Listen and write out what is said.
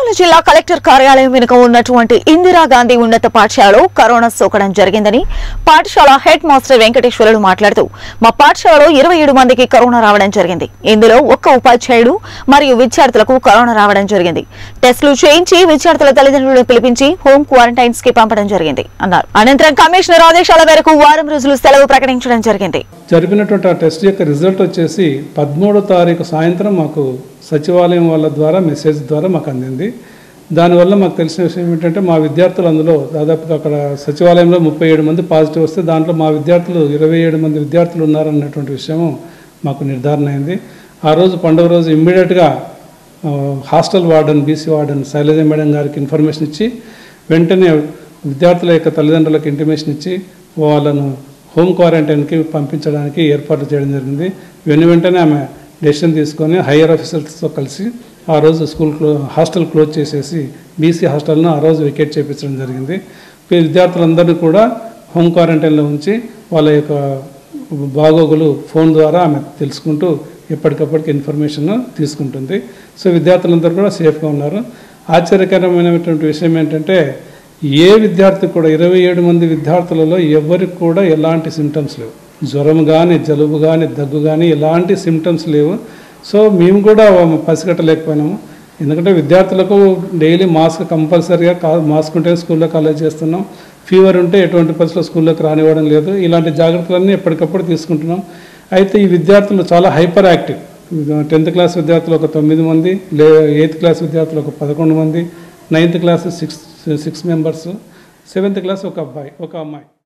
నల్గొండ జిల్లా కలెక్టర్ కార్యాలయం వెనుక ఉన్నటువంటి ఇందిరాగాంధీ ఉన్నత పాఠశాలలో కరోనా సోకడం జరిగిందని పాఠశాల హెడ్ మాస్టర్ వెంకటేశ్వరుడు మాట్లాడుతూ మా పాఠశాలలో ఇరవై ఏడు మందికి కరోనా రావడం జరిగింది ఇందులో ఒక్క ఉపాధ్యాయుడు మరియు విద్యార్థులకు కరోనా రావడం జరిగింది టెస్టులు చేయించి విద్యార్థుల తల్లిదండ్రులను పిలిపించి హోమ్ క్వారంటైన్స్ కి పంపడం జరిగింది అన్నారు అనంతరం కమిషనర్ ఆదేశాల మేరకు వారం రోజులు సెలవు ప్రకటించడం జరిగింది జరిపినటువంటి ఆ టెస్ట్ యొక్క రిజల్ట్ వచ్చేసి పదమూడో తారీఖు సాయంత్రం మాకు సచివాలయం వాళ్ళ ద్వారా మెసేజ్ ద్వారా మాకు అందింది దానివల్ల మాకు తెలిసిన విషయం ఏంటంటే మా విద్యార్థులు అందులో దాదాపుగా అక్కడ సచివాలయంలో ముప్పై ఏడు మంది పాజిటివ్ వస్తే దాంట్లో మా విద్యార్థులు ఇరవై ఏడు మంది విద్యార్థులు ఉన్నారన్నటువంటి విషయం మాకు నిర్ధారణ అయింది ఆ రోజు పండుగ రోజు ఇమ్మీడియట్గా hostel warden BC warden Shailaja madam గారికి ఇన్ఫర్మేషన్ ఇచ్చి వెంటనే విద్యార్థుల యొక్క తల్లిదండ్రులకు ఇంటిమేషన్ ఇచ్చి వాళ్ళను హోమ్ క్వారంటైన్కి పంపించడానికి ఏర్పాట్లు చేయడం జరిగింది వెను వెంటనే ఆమె డెసిషన్ తీసుకొని హయ్యర్ ఆఫీసర్స్తో కలిసి ఆ రోజు స్కూల్ క్లో హాస్టల్ క్లోజ్ చేసేసి బీసీ హాస్టల్ను ఆ రోజు వికెట్ చేయించడం జరిగింది విద్యార్థులందరినీ కూడా హోమ్ క్వారంటైన్లో ఉంచి వాళ్ళ యొక్క బాగోగులు ఫోన్ ద్వారా ఆమె తెలుసుకుంటూ ఎప్పటికప్పటికి ఇన్ఫర్మేషన్ తీసుకుంటుంది సో విద్యార్థులందరూ కూడా సేఫ్గా ఉన్నారు ఆశ్చర్యకరమైనటువంటి విషయం ఏంటంటే ఏ విద్యార్థి కూడా ఇరవై ఏడు మంది విద్యార్థులలో ఎవరికి కూడా ఎలాంటి సిమ్టమ్స్ లేవు జ్వరం కానీ జలుబు కానీ దగ్గు కానీ ఎలాంటి సిమ్టమ్స్ లేవు సో మేము కూడా పసిగట్టలేకపోయినాము ఎందుకంటే విద్యార్థులకు డైలీ మాస్క్ కంపల్సరీగా కా మాస్క్ ఉంటే స్కూల్లో కాలేజ్ చేస్తున్నాం ఫీవర్ ఉంటే ఎటువంటి పరిస్థితుల్లో స్కూల్లోకి రానివ్వడం లేదు ఇలాంటి జాగ్రత్తలన్నీ ఎప్పటికప్పుడు తీసుకుంటున్నాం అయితే ఈ విద్యార్థులు చాలా హైపర్ యాక్టివ్ టెన్త్ క్లాస్ విద్యార్థులు ఒక తొమ్మిది మంది లే ఎయిత్ క్లాస్ విద్యార్థులు ఒక పదకొండు మంది ninth class six six members seventh class ఒక అబ్బాయి ఒక అమ్మాయి